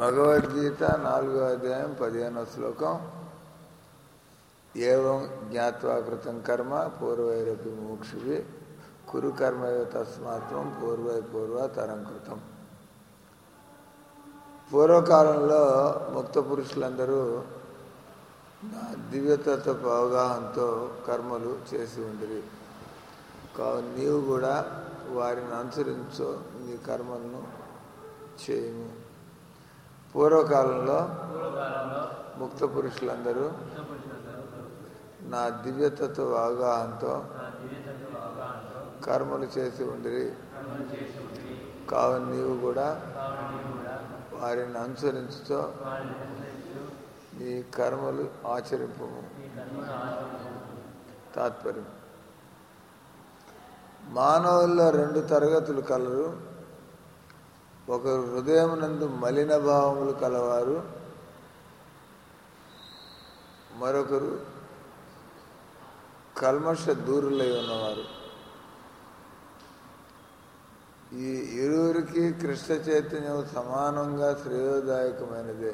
భగవద్గీత నాలుగో అధ్యాయం పదిహేనో శ్లోకం ఏవం జ్ఞాత్వా కృతం కర్మ పూర్వైరపి మోక్షువి కురు కర్మయ తస్మాత్వం పూర్వై పూర్వ తరం కృతం పూర్వకాలంలో ముక్త పురుషులందరూ నా దివ్యతత్వపు అవగాహనతో కర్మలు చేసి ఉండిరి కావున నీవు కూడా వారిని అనుసరించు నీ కర్మలను చేయము పూర్వకాలంలో ముక్త పురుషులందరూ నా దివ్యతత్వ అవగాహనతో కర్మలు చేసి ఉండిరి కావున నీవు కూడా వారిని అనుసరించుతో నీ కర్మలు ఆచరింపు తాత్పర్యం మానవుల్లో రెండు తరగతులు కలరు ఒకరు హృదయం నందు మలిన భావములు కలవారు మరొకరు కల్మష దూరులై ఉన్నవారు ఈ ఇరువురికి కృష్ణ చైతన్యం సమానంగా శ్రేయోదాయకమైనదే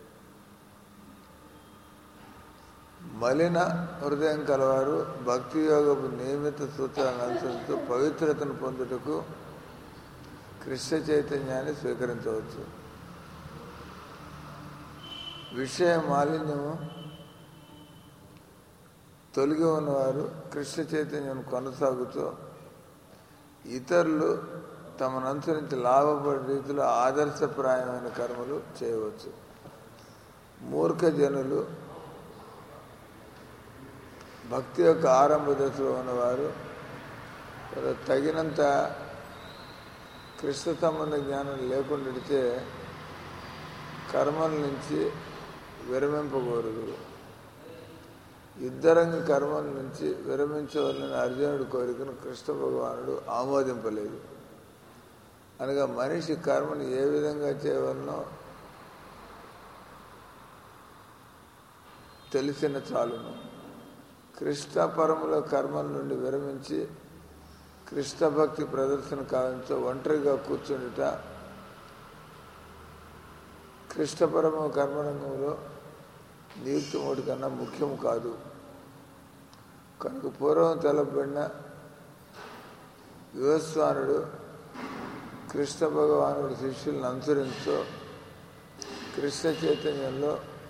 మలిన హృదయం కలవారు భక్తి యోగపు నియమిత సూత్రాలను అనుసరిస్తూ పవిత్రతను పొందుటకు కృష్ణ చైతన్యాన్ని స్వీకరించవచ్చు విషయ మాలిన్యము తొలగి ఉన్నవారు కృష్ణ చైతన్యం కొనసాగుతూ ఇతరులు తమను అనుసరించి లాభపడే రీతిలో ఆదర్శప్రాయమైన కర్మలు చేయవచ్చు మూర్ఖ జనులు భక్తి యొక్క ఆరంభ దశలో ఉన్నవారు తగినంత కృష్ణ సంబంధ జ్ఞానం లేకుండాడితే కర్మల నుంచి విరమింపకూడదు ఇద్దరంగి కర్మల నుంచి విరమించవలని అర్జునుడి కోరికను కృష్ణ భగవానుడు ఆమోదింపలేదు అనగా మనిషి కర్మను ఏ విధంగా చేయవలనో తెలిసిన చాలును కృష్ణ పరముల కర్మల నుండి విరమించి కృష్ణ భక్తి ప్రదర్శన కాలంతో ఒంటరిగా కూర్చుండుట కృష్ణపరమ కర్మరంగంలో నీర్తిమోటి కన్నా ముఖ్యం కాదు కనుక పూర్వం తెలబడిన యువస్వానుడు కృష్ణ భగవానుడి శిష్యులను అనుసరించో కృష్ణ చైతన్యంలో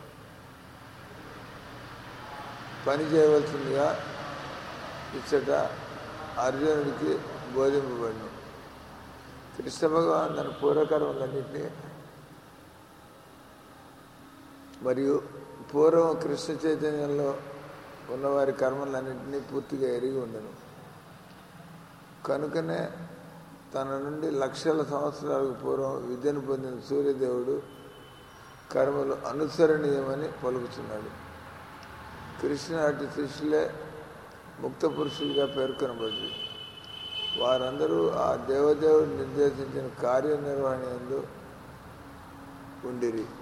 పని చేయవలసిందిగా ఇచ్చట అర్జునుడికి బోధింపబడిను కృష్ణ భగవాన్ తన పూర్వకర్మలన్నింటినీ మరియు పూర్వం కృష్ణ చైతన్యంలో ఉన్నవారి కర్మలన్నింటినీ పూర్తిగా ఎరిగి ఉండను కనుకనే తన నుండి లక్షల సంవత్సరాలకు పూర్వం విద్యను పొందిన సూర్యదేవుడు కర్మలు అనుసరణీయమని పలుకుతున్నాడు కృష్ణ అటు శిష్యులే ముక్త పురుషులుగా పేర్కొనబడి వారందరూ ఆ దేవదేవుడు నిర్దేశించిన కార్యనిర్వహణ ఎందు ఉండిరి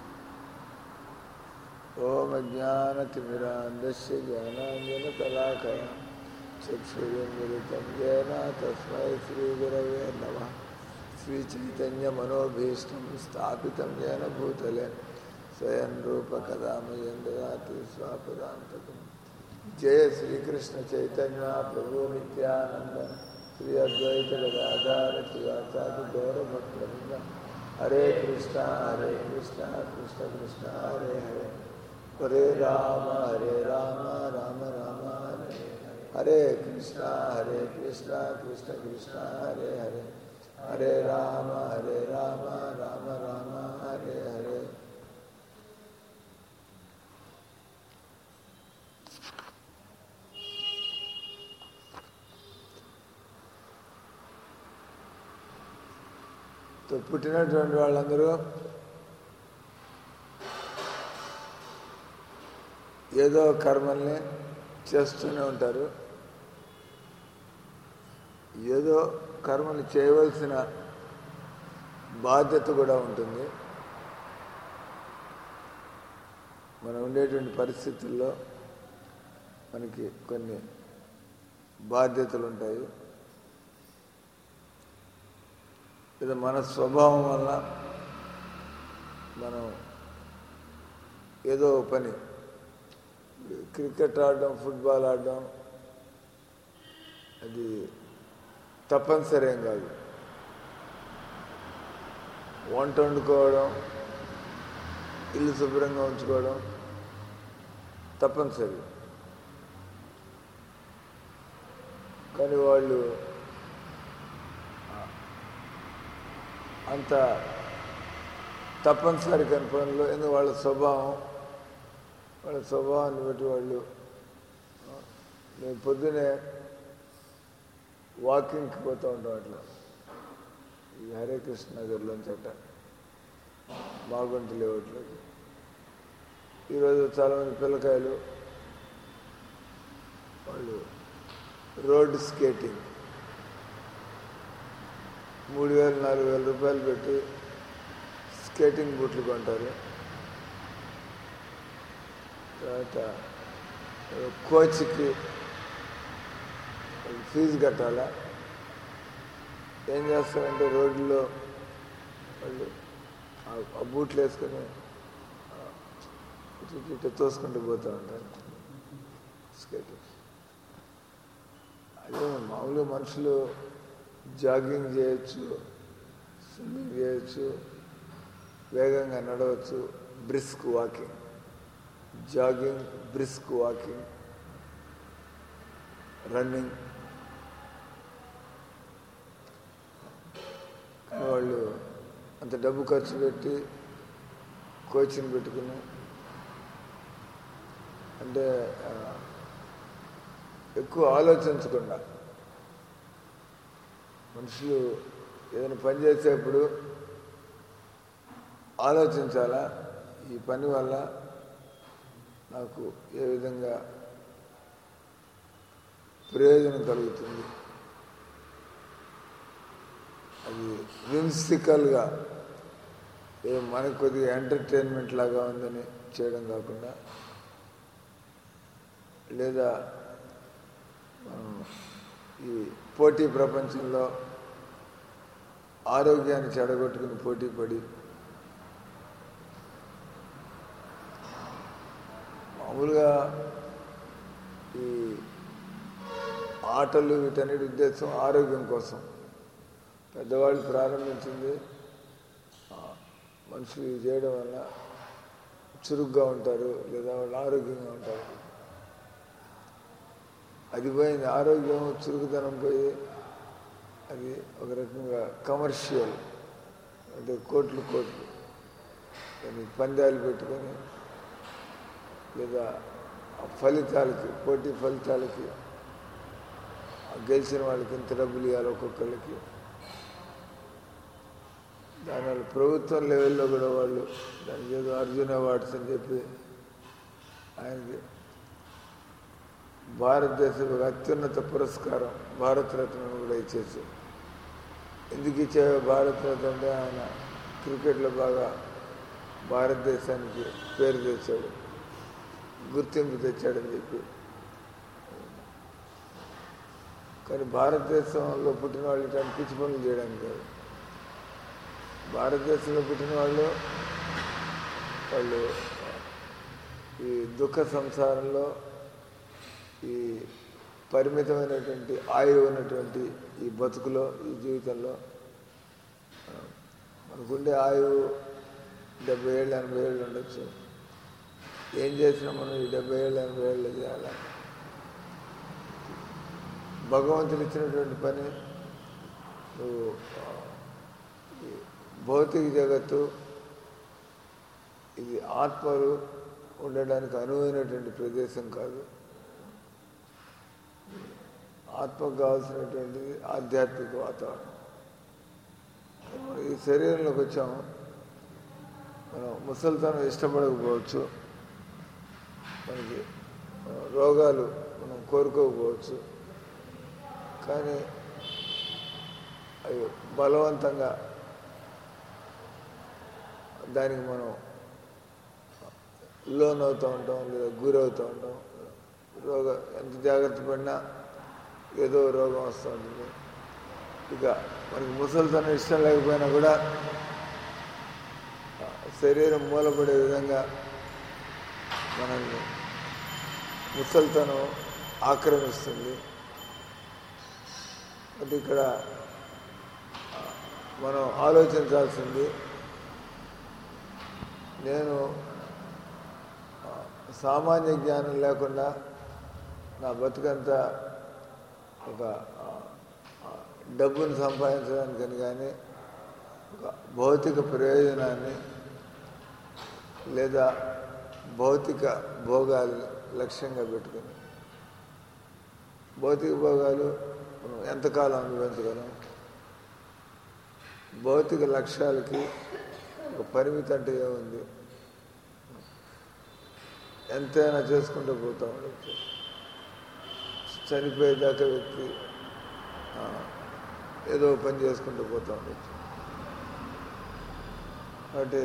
ఓం అజ్ఞానతిమిరాంధస్య జ్ఞానాంజన కళాకయ చక్షురుమిలితం జేన తస్మై శ్రీ గురవే నమ శ్రీ చైతన్య మనోభీష్టం స్థాపితం జైన భూతలే స్వయం రూప కదామయం దదాతి స్వాపదాంతకం జయ శ్రీకృష్ణ చైతన్య ప్రభు నిత్యానంద శ్రీ అద్వైత గదాధార శ్రీవాసాది గౌరభక్త హరే కృష్ణ హరే కృష్ణ కృష్ణ కృష్ణ హరే హరే హరే రామ హరే రామ రామ రామ హరే హరే కృష్ణ హరే కృష్ణ కృష్ణ కృష్ణ హరే హరే హరే రామ హరే రామ రామ రామ హరే హరే పుట్టినటువంటి వాళ్ళందరూ ఏదో కర్మల్ని చేస్తూనే ఉంటారు ఏదో కర్మలు చేయవలసిన బాధ్యత కూడా ఉంటుంది మనం ఉండేటువంటి పరిస్థితుల్లో మనకి కొన్ని బాధ్యతలు ఉంటాయి ఇది మన స్వభావం వల్ల మనం ఏదో ఒక పని క్రికెట్ ఆడడం ఫుట్బాల్ ఆడడం అది తప్పనిసరి ఏం కాదు వంట వండుకోవడం ఇల్లు శుభ్రంగా ఉంచుకోవడం తప్పనిసరి కానీ వాళ్ళు అంత తప్పనిసరి కాని పనులు ఎందుకు వాళ్ళ స్వభావం వాళ్ళ స్వభావాన్ని బట్టి వాళ్ళు మేము పొద్దునే వాకింగ్కి పోతూ ఉంటాం అట్లా ఈ హరే కృష్ణ నగర్లోంచి అట్ట మాగుంట లేవట్లేదు ఈరోజు చాలామంది పిల్లకాయలు వాళ్ళు రోడ్ స్కేటింగ్ మూడు వేలు నాలుగు వేల రూపాయలు పెట్టి స్కేటింగ్ బూట్లు కొంటారు తర్వాత కోచ్కి ఫీజు కట్టాలా ఏం చేస్తారంటే రోడ్లో వాళ్ళు ఆ- ఆ బూట్లు వేసుకొని ఆ, ఇటు ఇటు ఇటు తోసుకుంటూ పోతూ ఉంటారు స్కేటింగ్ అదే మామూలుగా మనుషులు జాగింగ్ చేయొచ్చు స్విమ్మింగ్ చేయొచ్చు వేగంగా నడవచ్చు brisk walking jogging brisk walking running కానీ వాళ్ళు అంత డబ్బు ఖర్చు పెట్టి కోచింగ్ పెట్టుకుని అంటే ఆ, ఎక్కువ ఆలోచించకుండా మనుషులు ఏదైనా పని చేసేప్పుడు ఆలోచించాలా ఈ పని వల్ల నాకు ఏ విధంగా ప్రయోజనం కలుగుతుంది అది విమ్సికల్గా ఏ మనకు కొద్దిగా ఎంటర్టైన్మెంట్ లాగా ఉందని చేయడం కాకుండా లేదా మనం ఈ పోటీ ప్రపంచంలో ఆరోగ్యాన్ని చెడగొట్టుకుని పోటీ పడి మామూలుగా ఈ ఆటలు వీటన్నిటి ఉద్దేశం ఆరోగ్యం కోసం పెద్దవాళ్ళు ప్రారంభించింది ఆ, మనుషులు ఇది చేయడం వల్ల చురుగ్గా ఉంటారు లేదా వాళ్ళు ఆరోగ్యంగా ఉంటారు అది పోయింది ఆరోగ్యం చురుకుదనం పోయి అది ఒక రకంగా కమర్షియల్ అంటే కోట్లు కోట్లు కొన్ని పందాలు పెట్టుకొని లేదా ఆ ఫలితాలకి పోటీ ఫలితాలకి ఆ గెలిచిన వాళ్ళకి ఇంత డబ్బులు ఇవ్వాలి ఒక్కొక్కరికి దానివల్ల ప్రభుత్వం లెవెల్లో కూడా వాళ్ళు దానికి ఏదో అర్జున అవార్డ్స్ అని చెప్పి ఆయనకి భారతదేశ ఒక అత్యున్నత పురస్కారం భారతరత్నను కూడా ఇచ్చేసి ఎందుకు ఇచ్చే భారతరత్న అంటే ఆయన క్రికెట్లో బాగా భారతదేశానికి పేరు తెచ్చాడు గుర్తింపు తెచ్చాడని చెప్పి కానీ భారతదేశంలో పుట్టిన వాళ్ళు ఇట్లాంటి పిచ్చి పనులు చేయడానికి కాదు భారతదేశంలో పుట్టిన వాళ్ళు వాళ్ళు ఈ దుఃఖ సంసారంలో ఈ పరిమితమైనటువంటి ఆయువు ఉన్నటువంటి ఈ బతుకులో ఈ జీవితంలో ఆ, మనకుండే ఆయువు డెబ్బై ఏళ్ళు ఎనభై ఏళ్ళు ఉండొచ్చు ఏం చేసినా మనం ఈ డెబ్బై ఏళ్ళు ఎనభై ఏళ్ళు చేయాలి భగవంతుడు ఇచ్చినటువంటి పని నువ్వు ఆ, ఈ భౌతిక జగత్తు ఇది ఆత్మలు ఉండడానికి అనువైనటువంటి ప్రదేశం కాదు ఆత్మకు కావాల్సినటువంటిది ఆధ్యాత్మిక వాతావరణం మనం ఈ శరీరంలోకి వచ్చాము మనం ముసలితనం ఇష్టపడకపోవచ్చు మనకి ఆ, రోగాలు మనం కోరుకోకపోవచ్చు కానీ అవి బలవంతంగా దానికి మనం లోన్ అవుతూ ఉంటాం లేదా గురవుతూ ఉంటాం రోగ ఎంత జాగ్రత్త పడినా ఏదో రోగం వస్తూ ఉంటుంది ఇక మనకి ముసలితనం ఇష్టం లేకపోయినా కూడా ఆ, శరీరం మూలపడే విధంగా మనల్ని ముసలితనం ఆక్రమిస్తుంది అంటే ఇక్కడ ఆ, మనం ఆలోచించాల్సింది నేను ఆ, సామాన్య జ్ఞానం లేకుండా నా బతుకంతా ఒక ఆ, ఆ, డబ్బును సంపాదించడానికని కానీ ఒక భౌతిక ప్రయోజనాన్ని లేదా భౌతిక భోగాలు లక్ష్యంగా పెట్టుకుని భౌతిక భోగాలు మనం ఎంతకాలం అనుభవించగలం భౌతిక లక్ష్యాలకి ఒక పరిమితి అంటే ఏముంది ఎంతైనా చేసుకుంటూ పోతా ఉండొచ్చు చనిపోయేదాకా వ్యక్తి ఆ, ఏదో పని చేసుకుంటూ పోతా ఉండొచ్చు కాబట్టి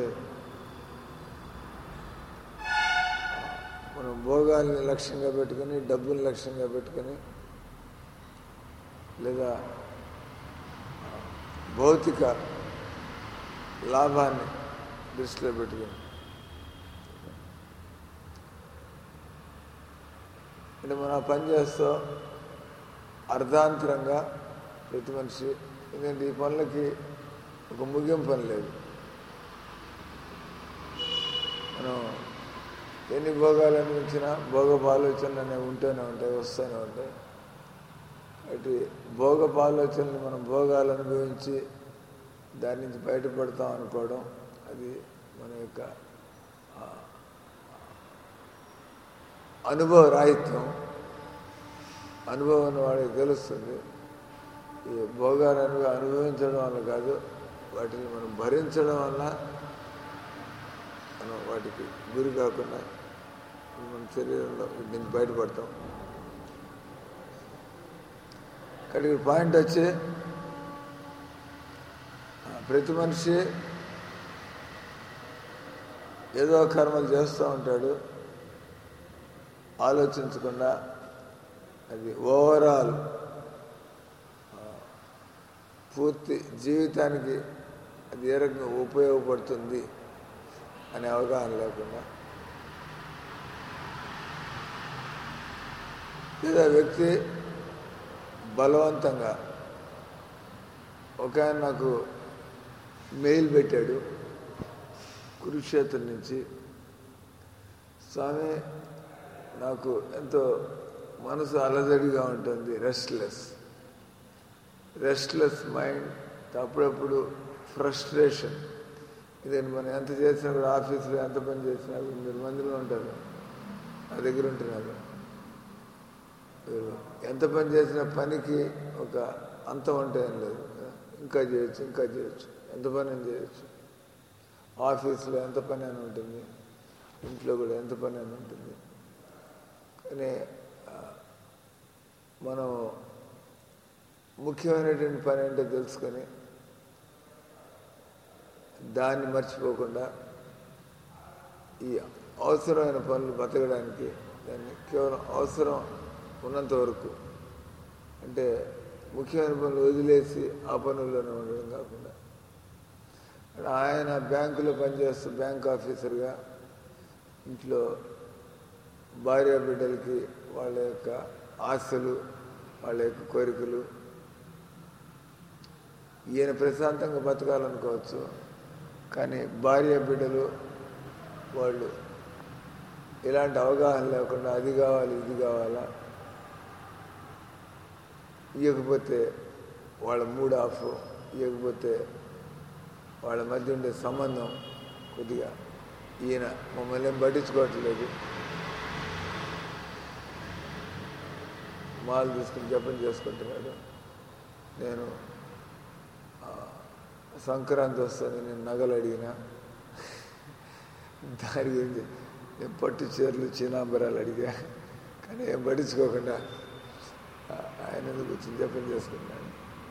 మనం భోగాల్ని లక్ష్యంగా పెట్టుకుని డబ్బుని లక్ష్యంగా పెట్టుకుని లేదా భౌతిక లాభాన్ని దృష్టిలో పెట్టుకుని అంటే మనం ఆ పని చేస్తూ అర్ధాంతరంగా ప్రతి మనిషి ఎందుకంటే ఈ పనులకి ఒక ముగింపు పని లేదు మనం ఎన్ని భోగాలు అనిపించినా భోగపు ఆలోచనలు అనేవి ఉంటూనే ఉంటాయి వస్తూనే ఉంటాయి అటు భోగపు ఆలోచనలు మనం భోగాలు అనుభవించి దాని నుంచి బయటపడతాం అనుకోవడం అది మన యొక్క ఆ, అనుభవ రాహిత్యం అనుభవం ఉన్న వాడికి తెలుస్తుంది ఈ భోగాలు అనుభవ అనుభవించడం వల్ల కాదు వాటిని మనం భరించడం వల్ల మనం వాటికి గురి కాకుండా మన శరీరంలో వీటి నుంచి బయటపడతాం కానీ పాయింట్ వచ్చి ఆ, ప్రతి మనిషి ఏదో కర్మలు చేస్తూ ఉంటాడు ఆలోచించకుండా అది ఓవరాల్ ఆ, పూర్తి జీవితానికి అది ఏ రకంగా ఉపయోగపడుతుంది అనే అవగాహన లేకుండా లేదా వ్యక్తి బలవంతంగా ఒక ఆయన నాకు మెయిల్ పెట్టాడు కురుక్షేత్రం నుంచి స్వామి నాకు ఎంతో మనసు అలజడిగా ఉంటుంది రెస్ట్లెస్ రెస్ట్లెస్ మైండ్ అప్పుడప్పుడు ఫ్రస్ట్రేషన్ ఇదే మనం ఎంత చేసినా కూడా ఆఫీసులో ఎంత పని చేసినా కూడా మీరు మందిలో ఉంటారు నా దగ్గర ఉంటున్నారు మీరు ఎంత పని చేసినా పనికి ఒక అంతం అంటే ఏం లేదు ఇంకా చేయొచ్చు ఇంకా చేయొచ్చు ఎంత పని అయినా చేయొచ్చు ఆఫీస్లో ఎంత పని అని ఉంటుంది ఇంట్లో కూడా ఎంత పని అని ఉంటుంది కానీ ఆ, మనం ముఖ్యమైనటువంటి పని ఏంటో తెలుసుకొని దాన్ని మర్చిపోకుండా ఈ అవసరమైన పనులు బతకడానికి దాన్ని కేవలం అవసరం ఉన్నంత వరకు అంటే ముఖ్యమైన పనులు వదిలేసి ఆ పనుల్లోనే ఉండడం కాకుండా ఆయన బ్యాంకులో పనిచేస్తూ బ్యాంక్ ఆఫీసర్గా ఇంట్లో భార్య బిడ్డలకి వాళ్ళ యొక్క ఆశలు వాళ్ళ యొక్క కోరికలు ఈయన ప్రశాంతంగా బతకాలనుకోవచ్చు కానీ భార్య బిడ్డలు వాళ్ళు ఇలాంటి అవగాహన లేకుండా అది కావాలి ఇది కావాలా ఇవ్వకపోతే వాళ్ళ మూడ్ ఆఫ్ ఇవ్వకపోతే వాళ్ళ మధ్య ఉండే సంబంధం కొద్దిగా ఈయన మమ్మల్ని ఏం పట్టించుకోవట్లేదు మాలు తీసుకుని జపం చేసుకుంటున్నాడు నేను ఆ, సంక్రాంతి వస్తుంది నేను నగలు అడిగినా దాని గురించి నేను పట్టు చీరలు చీనాంబరాలు అడిగా కానీ ఏం పట్టించుకోకుండా ఆ, ఆయన ఎందుకు వచ్చి జపం చేసుకున్నాడు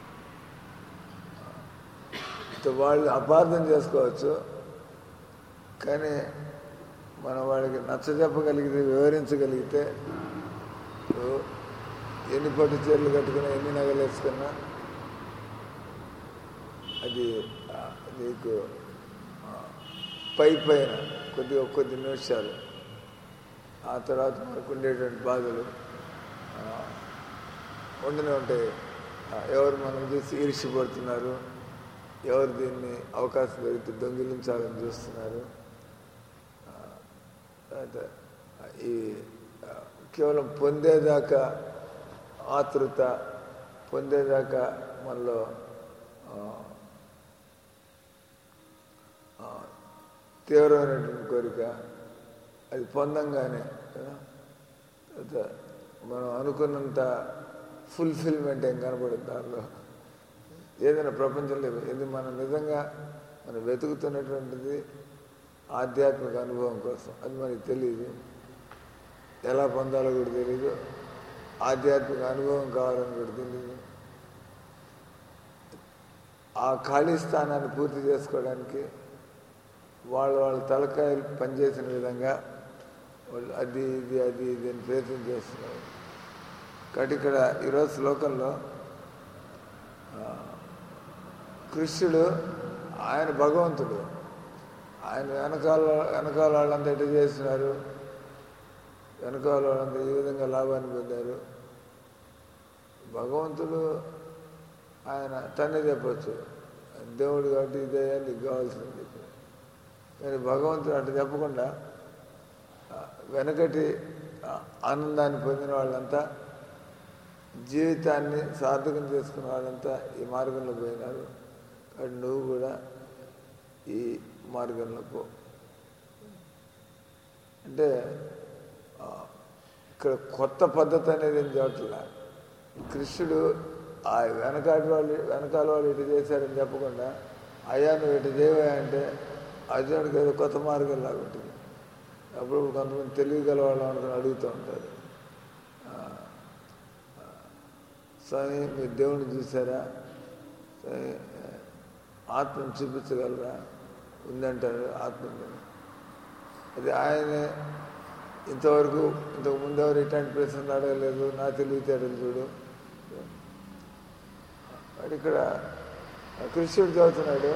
ఇంత వాళ్ళు అపార్థం చేసుకోవచ్చు కానీ మనం వాళ్ళకి నచ్చజెప్పగలిగితే వివరించగలిగితే ఇప్పుడు ఎన్ని పట్టు చీరలు కట్టుకున్నా ఎన్ని నగలు వేసుకున్నా అది ఆ, నీకు ఆ, పై పైన కొద్దిగా కొద్ది నిమిషాలు ఆ తర్వాత మనకు ఉండేటువంటి బాధలు ఆ, ఉండనే ఉంటాయి ఆ, ఎవరు మనం చూసి ఈర్ష్యపడుతున్నారు ఎవరు దీన్ని అవకాశం దొరికితే దొంగిలించాలని చూస్తున్నారు ఆ, తర్వాత ఈ ఆ, కేవలం పొందేదాకా ఆతృత పొందేదాకా మనలో ఆ, ఆ, తీవ్రమైనటువంటి కోరిక అది పొందంగానే కదా, తర్వాత మనం అనుకున్నంత ఫుల్ఫిల్మెంట్ ఏం కనబడదు దానిలో ఏదైనా ప్రపంచంలో ఇది మనం నిజంగా మనం వెతుకుతున్నటువంటిది ఆధ్యాత్మిక అనుభవం కోసం అది మనకి తెలియదు ఎలా పొందాలో కూడా తెలియదు ఆధ్యాత్మిక అనుభవం కావాలని కూడా తెలియదు ఆ ఖాళీ స్థానాన్ని పూర్తి చేసుకోవడానికి వాళ్ళు వాళ్ళ తలకాయలు పనిచేసిన విధంగా వాళ్ళు అది ఇది అది ఇది అని ప్రయత్నం చేస్తున్నారు కాబట్టి ఇక్కడ ఈరోజు శ్లోకంలో ఆ, కృష్ణుడు ఆయన భగవంతుడు ఆయన వెనకాల వెనకాల వాళ్ళంతా ఎటు చేస్తున్నారు వెనకాల వాళ్ళంతా ఈ విధంగా లాభాన్ని పొందారు భగవంతుడు ఆయన తన్నే చెప్పచ్చు దేవుడు కాబట్టి ఇదే నీకు కావాల్సింది చెప్పి కానీ భగవంతుడు అట్లా చెప్పకుండా ఆ, వెనకటి ఆ, ఆనందాన్ని పొందిన వాళ్ళంతా జీవితాన్ని సార్థకం చేసుకున్న వాళ్ళంతా ఈ మార్గంలో పోయినారు కాబట్టి నువ్వు కూడా ఈ మార్గంలో పో అంటే ఆ, ఇక్కడ కొత్త పద్ధతి అనేది ఏం చూడట్లే కృష్ణుడు ఆ వెనకాటి వాళ్ళు వెనకాల వాళ్ళు ఇటు చేశారని చెప్పకుండా అయ్యా నువ్వు ఇటు చేయవా అంటే అర్జునుడికి ఏదో కొత్త మార్గం లాగా ఉంటుంది అప్పుడు కొంతమంది తెలియగల వాళ్ళు అనుకుని అడుగుతూ ఉంటారు ఆ, ఆ, స్వామి మీరు దేవుణ్ణి చూసారా స్వామి, ఆత్మను చూపించగలరా ఉందంటారు ఆత్మ ఉందని. అది ఆయనే ఇంతవరకు ఇంతకు ముందు ఎవరు ఇట్లాంటి ప్రశ్నలు అడగలేదు నా తెలివితేటలు చూడు వాడు ఇక్కడ కృష్ణుడు చదువుతున్నాడు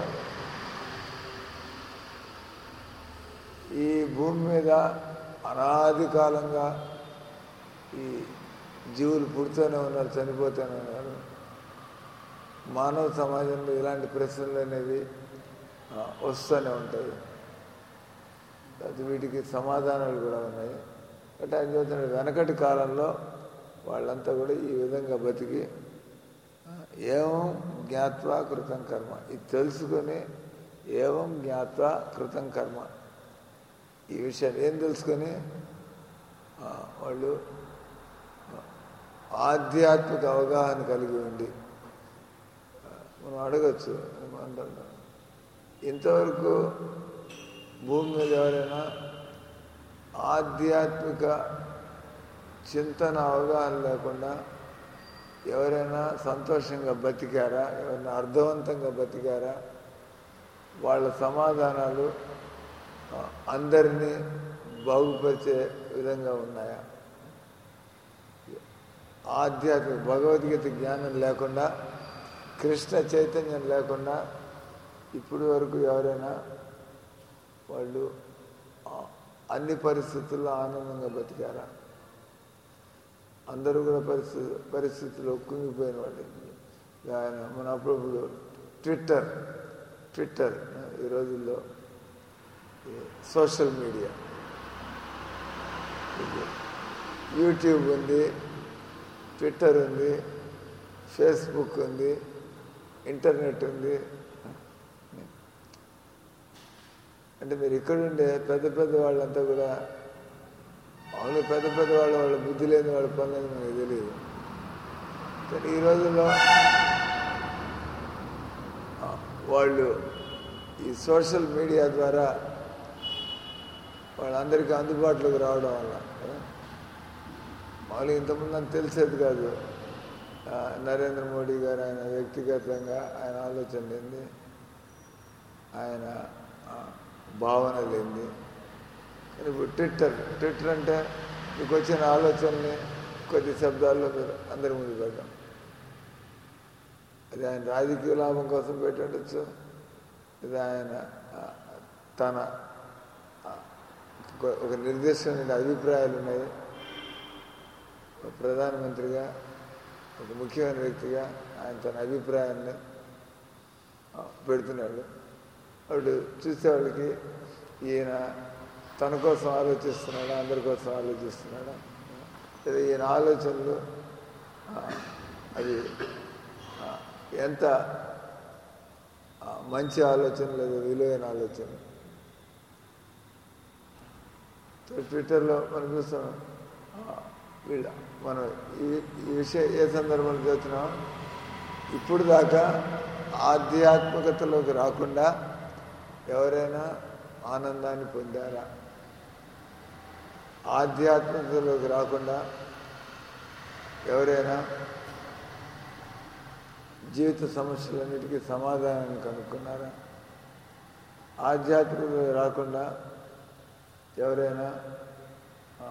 ఈ భూమి మీద అనాది కాలంగా ఈ జీవులు పుడుతూనే ఉన్నారు చనిపోతూనే ఉన్నారు మానవ సమాజంలో ఇలాంటి ప్రశ్నలు అనేవి ఆ, వస్తూనే ఉంటాయి అది వీటికి సమాధానాలు కూడా ఉన్నాయి అంటే ఆయన చెబుతున్నాడు వెనకటి కాలంలో వాళ్ళంతా కూడా ఈ విధంగా బతికి ఆ, ఏవం జ్ఞాత్వా కృతం కర్మ ఇది తెలుసుకొని ఏవం జ్ఞాత్వా కృతం కర్మ ఈ విషయాన్ని ఏం తెలుసుకొని ఆ, వాళ్ళు ఆ, ఆధ్యాత్మిక అవగాహన కలిగి ఉండి ఆ, మనం అడగచ్చు ఏమంటారు ఇంతవరకు భూమి మీద ఎవరైనా ఆధ్యాత్మిక చింతన అవగాహన లేకుండా ఎవరైనా సంతోషంగా బతికారా ఎవరైనా అర్థవంతంగా బతికారా వాళ్ళ సమాధానాలు ఆ, అందరినీ బాగుపరిచే విధంగా ఉన్నాయా ఆధ్యాత్మిక భగవద్గీత జ్ఞానం లేకుండా కృష్ణ చైతన్యం లేకుండా ఇప్పటి వరకు ఎవరైనా వాళ్ళు ఆ, అన్ని పరిస్థితుల్లో ఆనందంగా బతికారా అందరూ కూడా పరిస్థితి పరిస్థితుల్లో కుంగిపోయిన వాళ్ళు ఆయన మన అప్పుడప్పుడు ట్విట్టర్ ట్విట్టర్ ఈ రోజుల్లో ఈ సోషల్ మీడియా యూట్యూబ్ ఉంది ట్విట్టర్ ఉంది ఫేస్బుక్ ఉంది ఇంటర్నెట్ ఉంది అంటే మీరు ఇక్కడుండే పెద్ద పెద్ద వాళ్ళంతా కూడా అవును పెద్ద పెద్ద వాళ్ళు వాళ్ళ బుద్ధి లేని వాళ్ళ పనులని మనకు తెలియదు కానీ ఈ రోజుల్లో ఆ, వాళ్ళు ఈ సోషల్ మీడియా ద్వారా వాళ్ళందరికీ అందుబాటులోకి రావడం వల్ల కదా. మామూలుగా ఇంతకుముందు నాకు తెలిసేది కాదు ఆ, నరేంద్ర మోడీ గారు ఆయన వ్యక్తిగతంగా ఆయన ఆలోచన ఏంది ఆయన ఆ, భావనలు ఏంది కానీ ఇప్పుడు ట్విట్టర్ ట్విట్టర్ అంటే మీకు వచ్చిన ఆలోచనని కొద్ది శబ్దాల్లో మీరు అందరి ముందు పెడతాం అది ఆయన రాజకీయ లాభం కోసం పెట్టుండొచ్చు ఇది ఆయన ఆ, తన ఒక ఒక నిర్దిష్టమైన అభిప్రాయాలు ఉన్నాయి ఒక ప్రధానమంత్రిగా ఒక ముఖ్యమైన వ్యక్తిగా ఆయన తన అభిప్రాయాన్ని ఆ, పెడుతున్నాడు అప్పుడు చూసేవాళ్ళకి ఈయన తన కోసం ఆలోచిస్తున్నాడా అందరి కోసం ఆలోచిస్తున్నాడా లేదా ఈయన ఆలోచనలు ఆ, అది ఆ, ఎంత ఆ, మంచి ఆలోచన లేదా విలువైన ఆలోచన ట్విట్టర్లో మనం చూస్తాం ఆ, వీళ్ళ మనం ఈ ఈ విషయం ఏ సందర్భంలో చదువుతున్నాం ఇప్పుడు దాకా ఆధ్యాత్మికతలోకి రాకుండా ఎవరైనా ఆనందాన్ని పొందారా ఆధ్యాత్మికతలోకి రాకుండా ఎవరైనా జీవిత సమస్యలన్నిటికీ సమాధానాన్ని కనుక్కున్నారా ఆధ్యాత్మికత రాకుండా ఎవరైనా ఆ,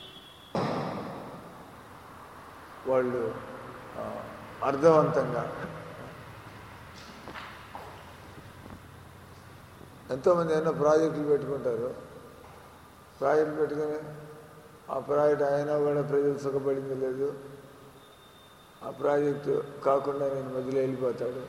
వాళ్ళు ఆ, అర్థవంతంగా ఎంతోమంది ఎన్నో ప్రాజెక్టులు పెట్టుకుంటారు ప్రాజెక్టులు పెట్టుకుని ఆ ప్రాజెక్ట్ అయినా కూడా ప్రజలు సుఖపడింది లేదు ఆ ప్రాజెక్టు కాకుండా నేను మధ్యలో వెళ్ళిపోతాడు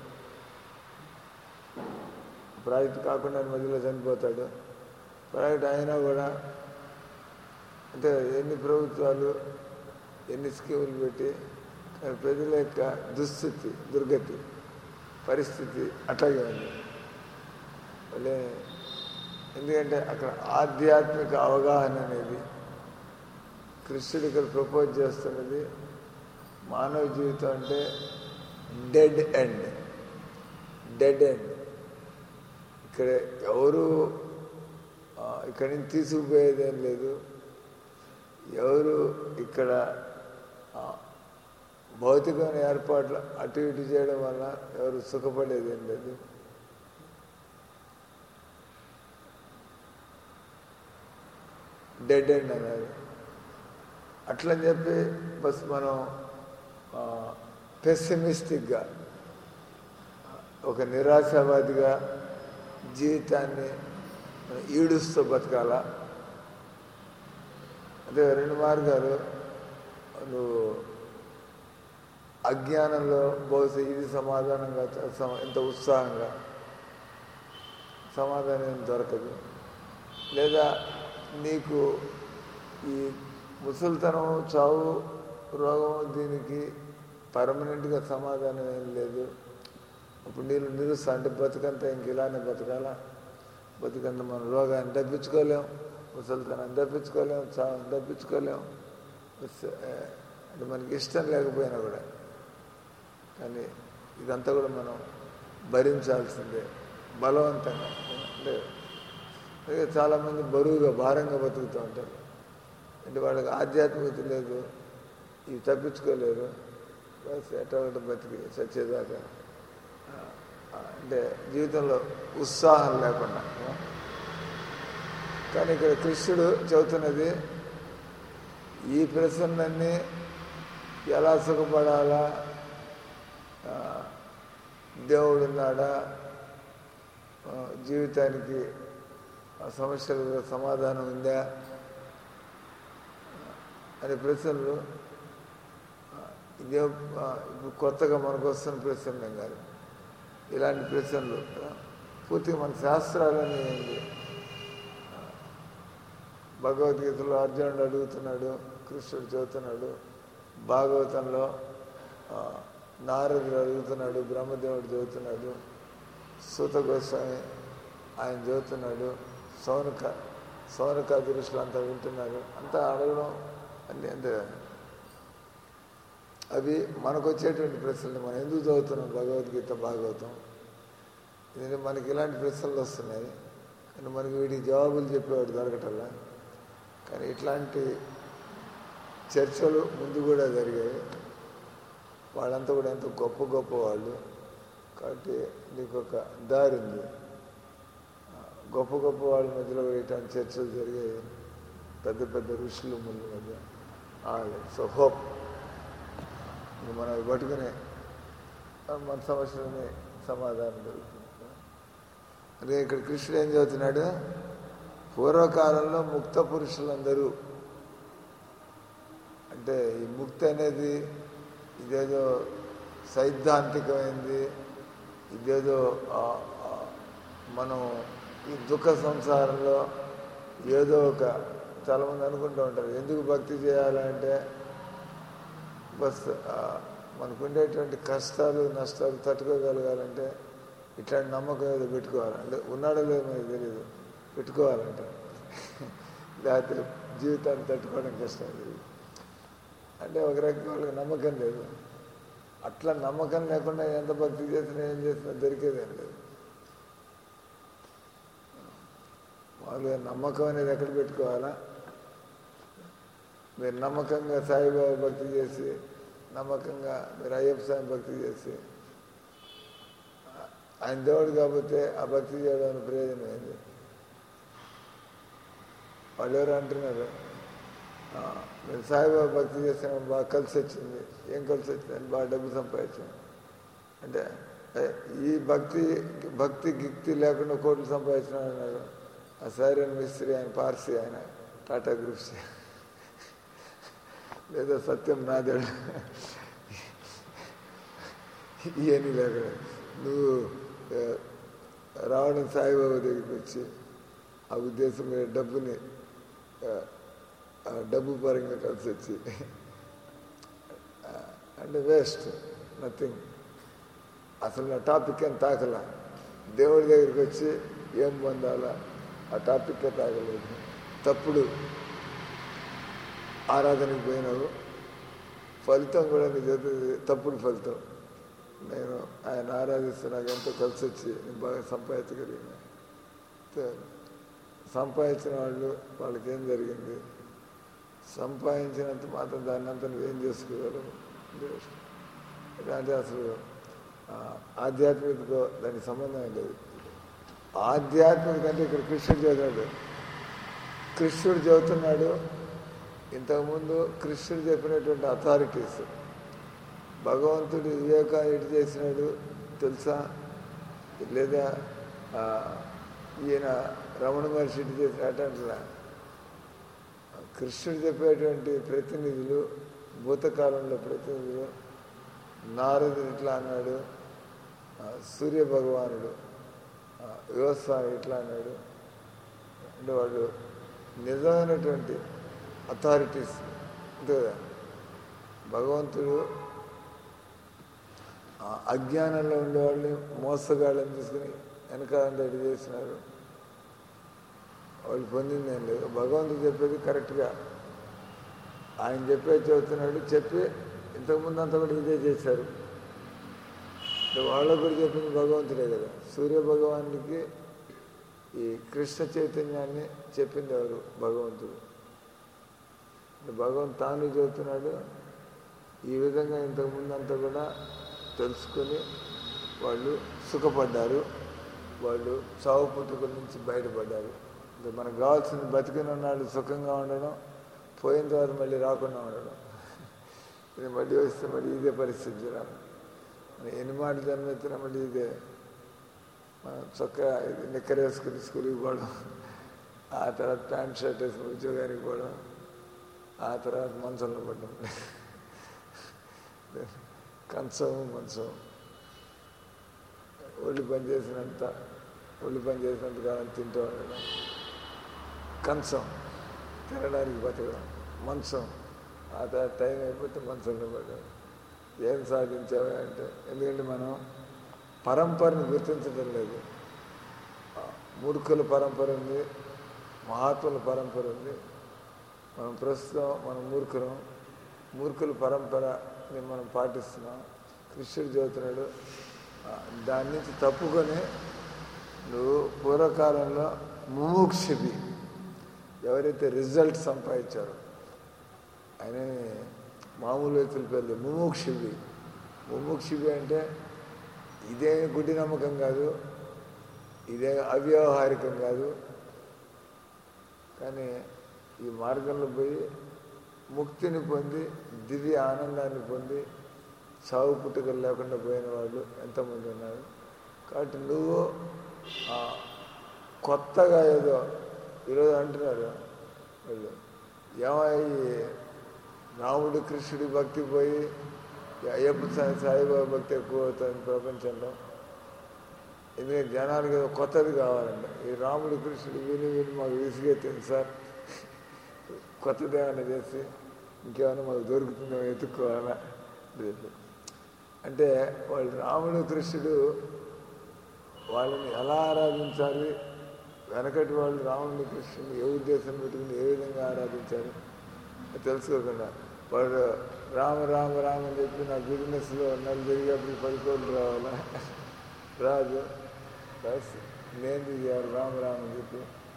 ప్రాజెక్ట్ కాకుండా ఆయన మధ్యలో చనిపోతాడు ప్రాజెక్ట్ అయినా కూడా అంటే ఎన్ని ప్రభుత్వాలు ఎన్ని స్కీములు పెట్టి కానీ ప్రజల యొక్క దుస్థితి దుర్గతి పరిస్థితి అట్లాగే ఉంది వాళ్ళే ఎందుకంటే అక్కడ ఆధ్యాత్మిక అవగాహన అనేది కృష్ణుడు ఇక్కడ ప్రపోజ్ చేస్తున్నది మానవ జీవితం అంటే డెడ్ ఎండ్ డెడ్ ఎండ్ ఇక్కడ ఎవరు ఆ, ఇక్కడి నుంచి తీసుకుపోయేదేం లేదు ఎవరు ఇక్కడ ఆ, భౌతికమైన ఏర్పాట్లు అటు ఇటు చేయడం వల్ల ఎవరు సుఖపడేదేం లేదు డెడ్ ఎండ్ అన్నారు అట్లని చెప్పి బస్ మనం పెస్సిమిస్టిక్గా ఒక నిరాశావాదిగా జీవితాన్ని మనం ఈడుస్తూ బతకాల అదే రెండు మార్గాలు నువ్వు అజ్ఞానంలో బహుశా ఇది సమాధానంగా చ- సమ- ఎంత ఉత్సాహంగా సమాధానం ఏం దొరకదు లేదా నీకు ఈ ముసలితనం చావు రోగం దీనికి పర్మనెంట్గా సమాధానం ఏం లేదు అప్పుడు నీళ్ళు నిరుస్తా అంటే బతుకంతా ఇంక ఇలానే బతకాలా బతుకంత మనం రోగాన్ని తప్పించుకోలేం ముసలితనాన్ని తప్పించుకోలేం చావుని తప్పించుకోలేం ఉస్- ఏ, అంటే మనకి ఇష్టం లేకపోయినా కూడా కానీ ఇదంతా కూడా మనం భరించాల్సిందే బలవంతంగా అంటే అలాగే చాలామంది బరువుగా భారంగా బతుకుతూ ఉంటారు అంటే వాళ్ళకి ఆధ్యాత్మికత లేదు ఇవి తప్పించుకోలేరు బస్ ఎట్లా ఒకటి బతికి చచ్చేదాకా ఆ, ఆ, అంటే జీవితంలో ఉత్సాహం లేకుండా కానీ ఇక్కడ కృష్ణుడు చెబుతున్నది ఈ ప్రశ్నలన్నీ ఎలా సుఖపడాలా ఆ, దేవుడు ఉన్నాడా ఆ, జీవితానికి ఆ సమస్యలకు సమాధానం ఉందా అనే ప్రశ్నలు ఆ, ఇదే ఆ, ఇప్పుడు కొత్తగా మనకు వస్తున్న ప్రశ్నలు ఏం కాదు ఇలాంటి ప్రశ్నలు ఆ, పూర్తిగా మన శాస్త్రాలని ఉంది ఆ, భగవద్గీతలో అర్జునుడు అడుగుతున్నాడు కృష్ణుడు చెబుతున్నాడు భాగవతంలో ఆ, నారదుడు అడుగుతున్నాడు బ్రహ్మదేవుడు చదువుతున్నాడు సూత గోస్వామి ఆయన చదువుతున్నాడు సౌనక సౌనక దృష్టిలో అంతా వింటున్నారు అంతా అడగడం అన్ని అంటే అవి మనకు వచ్చేటువంటి ప్రశ్నలు మనం ఎందుకు చదువుతున్నాం భగవద్గీత భాగవతం ఇది మనకి ఇలాంటి ప్రశ్నలు వస్తున్నాయి కానీ మనకి వీటికి జవాబులు చెప్పేవాడు దొరకటల్లా కానీ ఇట్లాంటి చర్చలు ముందు కూడా జరిగాయి వాళ్ళంతా కూడా ఎంతో గొప్ప గొప్ప వాళ్ళు కాబట్టి నీకు ఒక దారి ఉంది ఆ, గొప్ప గొప్ప వాళ్ళ మధ్యలో కూడా ఇట్లాంటి చర్చలు జరిగాయి పెద్ద పెద్ద ఋషులు ముందు మధ్య సో హోప్ ఇంక మనం అవి పట్టుకుని ఆ, మన సమస్యలని సమాధానం దొరుకుతుంది అదే ఇక్కడ కృష్ణుడు ఏం చదువుతున్నాడు పూర్వకాలంలో ముక్త పురుషులందరూ అంటే ఈ ముక్తి అనేది ఇదేదో సైద్ధాంతికమైంది ఇదేదో ఆ, ఆ, మనం ఈ దుఃఖ సంసారంలో ఏదో ఒక చాలామంది అనుకుంటూ ఉంటారు ఎందుకు భక్తి చేయాలంటే బస్ ఆ, మనకుండేటువంటి కష్టాలు నష్టాలు తట్టుకోగలగాలంటే ఇట్లాంటి నమ్మకం ఏదో పెట్టుకోవాలి అంటే ఉన్నాడో లేదో మనకు తెలియదు పెట్టుకోవాలంటే లేకపోతే జీవితాన్ని తట్టుకోవడం కష్టం ఇది. అంటే ఒక రకంగా వాళ్ళకి నమ్మకం లేదు అట్లా నమ్మకం లేకుండా ఎంత భక్తి చేసినా ఏం చేసినా దొరికేదేం లేదు మామూలుగా నమ్మకం అనేది ఎక్కడ పెట్టుకోవాలా మీరు నమ్మకంగా సాయిబాబా భక్తి చేసి నమ్మకంగా మీరు అయ్యప్ప స్వామి భక్తి చేసి ఆయన దేవుడు కాబట్టి ఆ భక్తి చేయడం వల్ల ప్రయోజనం ఏంది వాళ్ళు ఎవరు అంటున్నారు ఆ, మీరు సాయిబాబా భక్తి చేసిన బాగా కలిసి వచ్చింది ఏం కలిసి వచ్చింది బాగా డబ్బు సంపాదించాను అంటే ఏ, ఈ భక్తి భక్తి గిక్తి లేకుండా కోట్లు సంపాదించిన అన్నాడు ఆ సైరన్ మిస్త్రి ఆయన పార్సీ ఆయన టాటా గ్రూప్స్ లేదా సత్యం నాదేడు ఇవన్నీ లేకుండా నువ్వు ఆ, రావడం సాయిబాబా దగ్గరికి వచ్చి ఆ ఉద్దేశం మీద డబ్బుని ఆ, ఆ డబ్బు పరంగా కలిసి వచ్చి ఆ, అంటే వేస్ట్ నథింగ్ అసలు నా టాపిక్ ఏం తాకల దేవుడి దగ్గరికి వచ్చి ఏం పొందాలా ఆ టాపిక్కే తాగలేదు తప్పుడు ఆరాధనకి పోయినావు ఫలితం కూడా నీ చేతి తప్పుడు ఫలితం నేను ఆయన ఆరాధిస్తే నాకు ఎంతో కలిసి వచ్చి నేను బాగా సంపాదించగలిగిన తే- సంపాదించిన వాళ్ళు వాళ్ళకి ఏం జరిగింది సంపాదించినంత మాత్రం దాన్ని అంతా నువ్వేం చేసుకోగలవు వేస్ట్. అంటే అసలు ఆ, ఆధ్యాత్మికతో దానికి సంబంధం లేదు ఆధ్యాత్మికత అంటే ఇక్కడ కృష్ణుడు చదివాడు కృష్ణుడు చెబుతున్నాడు ఇంతకుముందు కృష్ణుడు చెప్పినటువంటి అథారిటీస్ భగవంతుడు వివేకాన్ని ఎటు చేసినాడు తెలుసా లేదా ఆ, ఈయన రమణ మహర్షి ఇటు చేసిన అటంటున్నా కృష్ణుడు చెప్పేటువంటి ప్రతినిధులు భూతకాలంలో ప్రతినిధులు నారదుడు ఇట్లా అన్నాడు ఆ, సూర్య భగవానుడు ఆ, వ్యవసాయం ఇట్లా అన్నాడు అంటే వాళ్ళు నిజమైనటువంటి అథారిటీస్ అంతే కదా భగవంతుడు ఆ, అజ్ఞానంలో ఉండేవాళ్ళని మోసగాళ్ళని తీసుకుని వెనకాలంతా ఎటు చేసినారు వాళ్ళు పొందింది ఏం లేదు భగవంతుడు చెప్పేది కరెక్ట్గా ఆయన చెప్పేది చెబుతున్నాడు చెప్పి ఇంతకుముందు అంతా కూడా ఇదే చేశారు అంటే వాళ్ళకు కూడా చెప్పింది భగవంతుడే కదా సూర్య భగవానుడికి ఈ కృష్ణ చైతన్యాన్ని చెప్పింది ఎవరు భగవంతుడు అంటే భగవంతు తాను చెబుతున్నాడు ఈ విధంగా ఇంతకుముందు అంతా కూడా తెలుసుకొని వాళ్ళు సుఖపడ్డారు వాళ్ళు చావు పుట్టుకల నుంచి బయటపడ్డారు అంటే మనకు కావాల్సింది బతికిన ఉన్నాడు సుఖంగా ఉండడం పోయిన తర్వాత మళ్ళీ రాకుండా ఉండడం ఇది మళ్ళీ వస్తే మళ్ళీ ఇదే పరిస్థితి రాదు ఎన్ని మాటలు జన్మెత్తినా మళ్ళీ ఇదే మనం చొక్కా ఇది నిక్కర్ వేసుకుని స్కూల్కి పోవడం ఆ తర్వాత ప్యాంట్ షర్ట్ వేసుకుని ఉద్యోగానికి పోవడం ఆ తర్వాత మంచంలో పడ్డం కంచం మంచం ఒళ్ళు పని చేసినంత ఒళ్ళు పని చేసినంత కాలం తింటూ ఉండడం కంచం తినడానికి బతకడం మంచం ఆ తర్వాత టైం అయిపోతే మంచంలో పడడం ఏం సాధించావా అంటే ఎందుకంటే మనం పరంపరను గుర్తించడం లేదు ఆ, మూర్ఖుల పరంపర ఉంది మహాత్ముల పరంపర ఉంది మనం ప్రస్తుతం మనం మూర్ఖులం మూర్ఖుల పరంపరని మనం పాటిస్తున్నాం కృష్ణుడు చదువుతున్నాడు ఆ, దాని నుంచి తప్పుకొని నువ్వు పూర్వకాలంలో ముముక్షివి ఎవరైతే రిజల్ట్ సంపాదించారో ఆయన మామూలు వ్యక్తుల పేర్లు ముముక్షివి ముముక్షివి అంటే ఇదే గుడ్డి నమ్మకం కాదు ఇదే అవ్యవహారికం కాదు కానీ ఈ మార్గంలో పోయి ముక్తిని పొంది దివ్య ఆనందాన్ని పొంది సాగు పుట్టుకలు లేకుండా పోయిన వాళ్ళు ఎంతమంది ఉన్నారు కాబట్టి నువ్వు ఆ, కొత్తగా ఏదో ఈరోజు అంటున్నారు వీళ్ళు ఏమయ్యి రాముడు కృష్ణుడి భక్తి పోయి అయ్యప్ప స్వామి సాయిబాబా భక్తి ఎక్కువ అవుతుంది ప్రపంచంలో ఎందుకంటే జనానికి ఏదో కొత్తది కావాలండి ఈ రాముడు కృష్ణుడు విని విని మాకు విసిగెత్తింది సార్ కొత్తది ఏమైనా చేసి ఇంకేమైనా మాకు దొరుకుతుందో ఎత్తుక్కోవాలా అంటే వాళ్ళు రాముడు కృష్ణుడు వాళ్ళని ఎలా ఆరాధించాలి వెనకటి వాళ్ళు రాముడిని కృష్ణుని ఏ ఉద్దేశం పెట్టుకుని ఏ విధంగా ఆరాధించారు అది తెలుసుకోకుండా వాడు రామ రామ రామ అని చెప్పి నా బిజినెస్లో నెల జరిగేప్పుడు పది కోట్లు రావాలా రాదు బస్ నేను దిగారు రామ రామ అని చెప్పి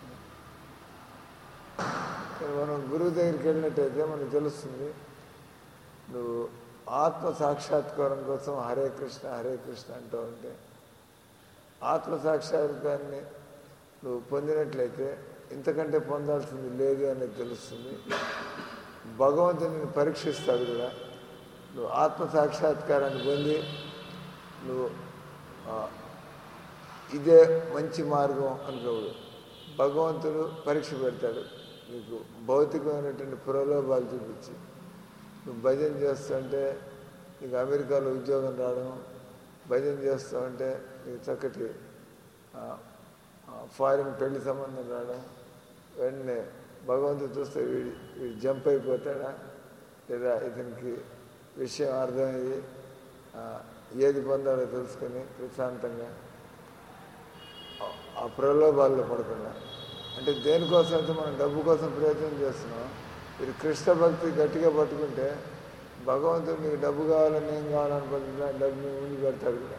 కానీ మనం గురువు దగ్గరికి వెళ్ళినట్టయితే మనకు తెలుస్తుంది నువ్వు ఆత్మ సాక్షాత్కారం కోసం హరే కృష్ణ హరే కృష్ణ అంటూ ఉంటే ఆత్మ సాక్షాత్కారాన్ని నువ్వు పొందినట్లయితే ఇంతకంటే పొందాల్సింది లేదు అనేది తెలుస్తుంది భగవంతుని పరీక్షిస్తాడు కూడా నువ్వు ఆత్మ సాక్షాత్కారాన్ని పొంది నువ్వు ఆ, ఇదే మంచి మార్గం అనుకోడు భగవంతుడు పరీక్ష పెడతాడు నీకు భౌతికమైనటువంటి ప్రలోభాలు చూపించి నువ్వు భజన చేస్తుంటే నీకు అమెరికాలో ఉద్యోగం రావడం భజన చేస్తూ ఉంటే నీకు చక్కటి ఆ, ఆ, ఫారిన్ పెళ్లి సంబంధం రావడం వెంటనే భగవంతుడు చూస్తే వీడి వీడు జంప్ అయిపోతాడా లేదా ఇతనికి విషయం అర్థమయ్యి ఆ, ఏది పొందాలో తెలుసుకొని ప్రశాంతంగా ఆ- ఆ ప్రలోభాల్లో పడకుండా అంటే దేనికోసం అయితే మనం డబ్బు కోసం ప్రయత్నం చేస్తున్నాం మీరు కృష్ణ భక్తి గట్టిగా పట్టుకుంటే భగవంతుడు నీకు డబ్బు కావాలని ఏం కావాలని పట్టుకుంటే డబ్బు మీ ముందు పెడతాడు కూడా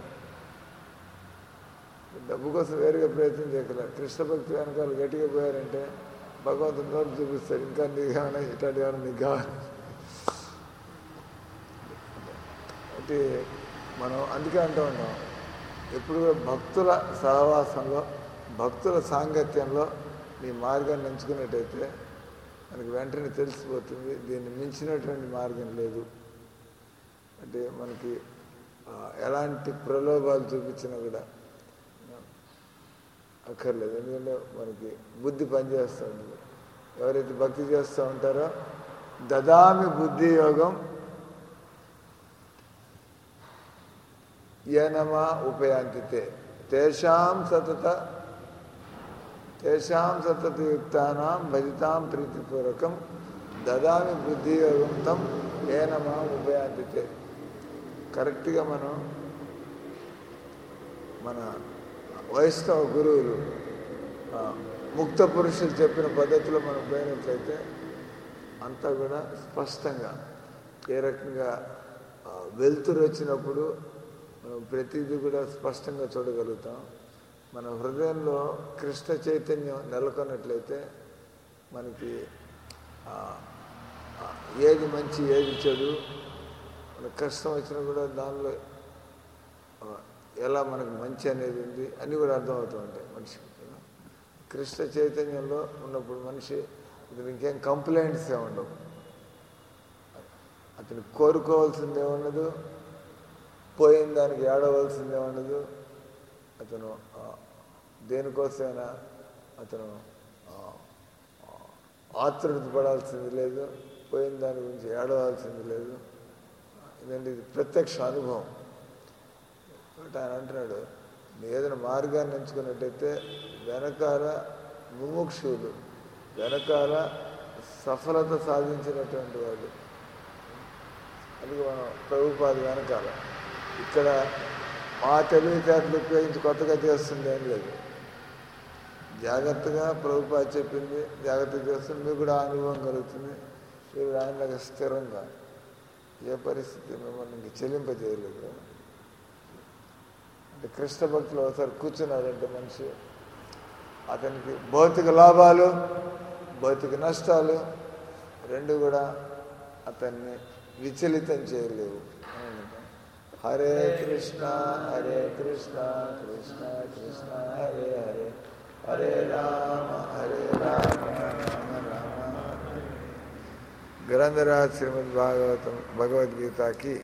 డబ్బు కోసం వేరుగా ప్రయత్నం చేయగలరు కృష్ణ భక్తి వెనకాల గట్టిగా పోయారంటే భగవంతుడు నోరు చూపిస్తాడు ఇంకా నీకు కావాలి ఇట్లాంటి ఏమైనా నీకు కావాలి అంటే మనం అందుకే అంటూ ఉన్నాం ఎప్పుడు కూడా భక్తుల సహవాసంలో భక్తుల సాంగత్యంలో నీ మార్గాన్ని ఎంచుకున్నట్టయితే మనకి వెంటనే తెలిసిపోతుంది దీన్ని మించినటువంటి మార్గం లేదు అంటే మనకి ఆ, ఎలాంటి ప్రలోభాలు చూపించినా కూడా అక్కర్లేదు ఎందుకంటే మనకి బుద్ధి పనిచేస్తూ ఉంటుంది ఎవరైతే భక్తి చేస్తూ ఉంటారో దదామి బుద్ధి యోగం యనమా ఉపయాంతితే తేషాం సతత తేషాం సతతయుక్తానాం భజితాం ప్రీతిపూర్వకం దదామి బుద్ధియోగం తం ఏనమా ఉపయాంతితే కరెక్ట్గా మనం మన వైష్ణవ గురువులు ఆ, ముక్త పురుషులు చెప్పిన పద్ధతిలో మనం పోయినట్లయితే అంతా కూడా స్పష్టంగా ఏ రకంగా ఆ, వెలుతురు వచ్చినప్పుడు మనం ప్రతిదీ కూడా స్పష్టంగా చూడగలుగుతాం మన హృదయంలో కృష్ణ చైతన్యం నెలకొన్నట్లయితే మనకి ఆ, ఆ, ఏది మంచి ఏది చెడు మన కష్టం వచ్చినా కూడా దానిలో ఆ, ఎలా మనకు మంచి అనేది ఉంది అన్నీ కూడా అర్థమవుతూ ఉంటాయి మనిషికి కదా. కృష్ణ చైతన్యంలో ఉన్నప్పుడు మనిషి ఇతను ఇంకేం కంప్లైంట్స్ ఏ ఉండవు అతను కోరుకోవాల్సిందే ఉండదు పోయిన దానికి ఏడవలసిందే ఉండదు అతను ఆ, దేనికోసమైనా అతను ఆ, ఆ, ఆతృత పడాల్సింది లేదు పోయిన దాని గురించి ఏడవాల్సింది లేదు ఎందుకంటే ఇది ప్రత్యక్ష అనుభవం కాబట్టి ఆయన అంటున్నాడు నీ ఏదైనా మార్గాన్ని ఎంచుకున్నట్టయితే వెనకాల ముముక్షువులు వెనకాల సఫలత సాధించినటువంటి వాడు అది మనం ప్రభుపాది వెనకాల ఇక్కడ మా తెలివితేటలు ఉపయోగించి కొత్తగా చేస్తుంది ఏం లేదు జాగ్రత్తగా ప్రభుపాది చెప్పింది జాగ్రత్తగా చేస్తుంది మీకు కూడా ఆ అనుభవం కలుగుతుంది మీరు ఆయనలాగా స్థిరంగా ఏ పరిస్థితి మిమ్మల్ని ఇంక చెల్లింపజేయలేదు కదా అంటే కృష్ణ భక్తులు ఒకసారి కూర్చున్నాడంటే మనిషి అతనికి భౌతిక లాభాలు భౌతిక నష్టాలు రెండు కూడా అతన్ని విచలితం చేయలేవు అని అంటాం. హరే కృష్ణ హరే కృష్ణ కృష్ణ కృష్ణ హరే హరే హరే రామ హరే రామ రామ రామ హరే హరే. గ్రంథరాజ్ శ్రీమద్ భాగవతం భగవద్గీతకి